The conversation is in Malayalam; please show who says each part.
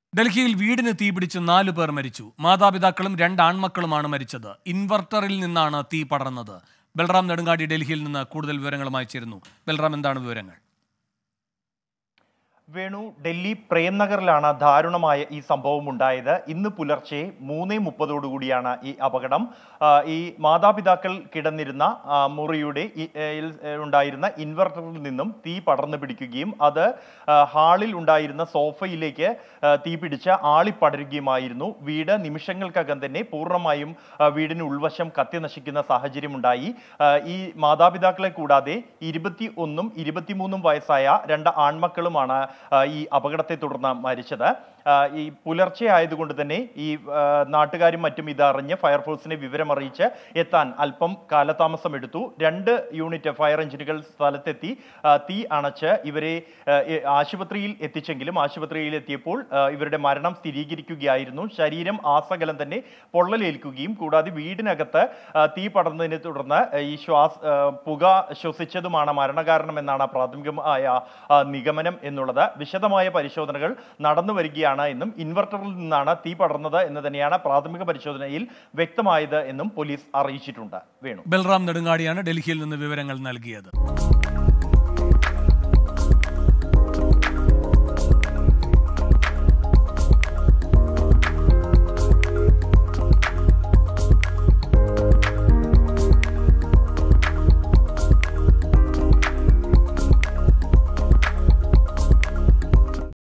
Speaker 1: ഡൽഹിയിൽ വീടിന് തീപിടിച്ച് നാലു പേർ മരിച്ചു മാതാപിതാക്കളും രണ്ട് ആൺമക്കളുമാണ് മരിച്ചത് ഇൻവെർട്ടറിൽ നിന്നാണ് തീ പടർന്നത് ബൽറാം നെടുങ്ങാടി ഡൽഹിയിൽ നിന്ന് കൂടുതൽ വിവരങ്ങളുമായി ചേരുന്നു ബൽറാം എന്താണ് വിവരങ്ങൾ
Speaker 2: വേണു ഡൽഹി പ്രേംനഗറിലാണ് ദാരുണമായ ഈ സംഭവം ഉണ്ടായത് ഇന്ന് പുലർച്ചെ മൂന്നേ മുപ്പതോടുകൂടിയാണ് ഈ അപകടം ആ, ഈ മാതാപിതാക്കൾ കിടന്നിരുന്ന ആ, മുറിയുടെ ഈ- ഏൽ, ഏ, ഉണ്ടായിരുന്ന ഇൻവെർട്ടറിൽ നിന്നും തീ പടർന്നു പിടിക്കുകയും അത് ആ, ഹാളിൽ ഉണ്ടായിരുന്ന സോഫയിലേക്ക് ആ, തീ പിടിച്ച് ആളിപ്പടരുകയുമായിരുന്നു വീട് നിമിഷങ്ങൾക്കകം തന്നെ പൂർണ്ണമായും ആ, വീടിന് ഉൾവശം കത്തി നശിക്കുന്ന സാഹചര്യമുണ്ടായി ആ, ഈ മാതാപിതാക്കളെ കൂടാതെ ഇരുപത്തി ഒന്നും ഇരുപത്തിമൂന്നും വയസ്സായ രണ്ട് ആൺമക്കളുമാണ് ആ, ഈ അപകടത്തെ തുടർന്ന് മരിച്ചത് ആ, ഈ പുലർച്ചെ ആയതുകൊണ്ട് തന്നെ ഈ ആ, നാട്ടുകാരും മറ്റും ഇതറിഞ്ഞ് ഫയർഫോഴ്സിനെ വിവരമറിയിച്ച് എത്താൻ അല്പം കാലതാമസം എടുത്തു രണ്ട് യൂണിറ്റ് ഫയർ എഞ്ചിനുകൾ സ്ഥലത്തെത്തി ആ, തീ അണച്ച് ഇവരെ ആ, എ- ആശുപത്രിയിൽ എത്തിച്ചെങ്കിലും ആശുപത്രിയിൽ എത്തിയപ്പോൾ ആ, ഇവരുടെ മരണം സ്ഥിരീകരിക്കുകയായിരുന്നു ശരീരം ആസകലം തന്നെ പൊള്ളലേൽക്കുകയും കൂടാതെ വീടിനകത്ത് ആ, തീ പടർന്നതിനെ തുടർന്ന് ഈ ശ്വാസ ആ, പുക ശ്വസിച്ചതുമാണ് മരണകാരണമെന്നാണ് പ്രാഥമികമായ ആ, നിഗമനം എന്നുള്ളത് വിശദമായ പരിശോധനകൾ നടന്നു വരികയാണ് എന്നും ഇൻവെർട്ടറിൽ നിന്നാണ് തീ പടർന്നത് എന്ന് തന്നെയാണ് പ്രാഥമിക പരിശോധനയിൽ വ്യക്തമായത് എന്നും പോലീസ് അറിയിച്ചിട്ടുണ്ട് വേണു
Speaker 1: ബൽറാം നെടുങ്ങാടിയാണ് ഡൽഹിയിൽ നിന്ന് വിവരങ്ങൾ നൽകിയത്